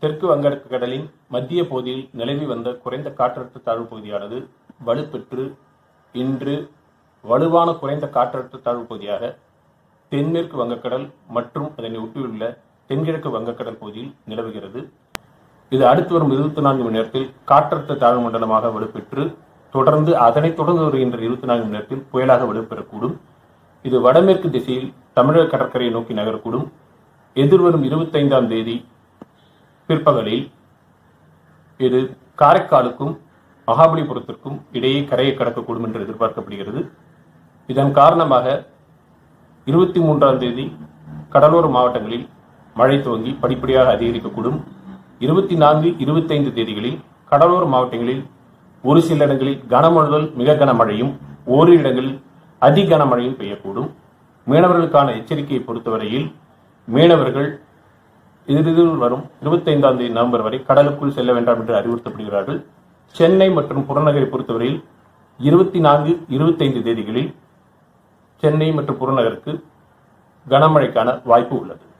தெற்கு வங்கடற்கு கடலின் மத்திய பகுதியில் நிலவி வந்த குறைந்த காற்றழுத்த தாழ்வு பகுதியானது வலுப்பெற்று இன்று வலுவான குறைந்த காற்றழுத்த தாழ்வு பகுதியாக தென்மேற்கு வங்கக்கடல் மற்றும் அதனை ஒட்டியுள்ள தென்கிழக்கு வங்கக்கடல் பகுதியில் நிலவுகிறது இது அடுத்து வரும் இருபத்தி நான்கு மணி நேரத்தில் காற்றழுத்த தாழ்வு மண்டலமாக வலுப்பெற்று தொடர்ந்து அதனைத் தொடர்ந்து வருகின்ற இருபத்தி நான்கு மணி நேரத்தில் புயலாக வலுப்பெறக்கூடும் இது வடமேற்கு திசையில் தமிழக கடற்கரையை நோக்கி நகரக்கூடும் எதிர்வரும் இருபத்தைந்தாம் தேதி பிற்பகலில் இது காரைக்காலுக்கும் மகாபலிபுரத்திற்கும் இடையே கரையை கடக்கக்கூடும் என்று எதிர்பார்க்கப்படுகிறது இதன் காரணமாக இருபத்தி மூன்றாம் தேதி கடலோர மாவட்டங்களில் மழை துவங்கி படிப்படியாக அதிகரிக்கக்கூடும் இருபத்தி நான்கு இருபத்தைந்து தேதிகளில் கடலோர மாவட்டங்களில் ஒரு சில இடங்களில் கனமழை முதல் மிக கனமழையும் ஓரிரு இடங்களில் அதி கனமழையும் பெய்யக்கூடும் மீனவர்களுக்கான எச்சரிக்கையை பொறுத்தவரையில் மீனவர்கள் இறுதியில் வரும் இருபத்தைந்தாம் தேதி நவம்பர் வரை கடலுக்குள் செல்ல வேண்டாம் என்று அறிவுறுத்தப்படுகிறார்கள் சென்னை மற்றும் புறநகரை பொறுத்தவரையில் இருபத்தி நான்கு இருபத்தைந்து தேதிகளில் சென்னை மற்றும் புறநகருக்கு கனமழைக்கான வாய்ப்பு உள்ளது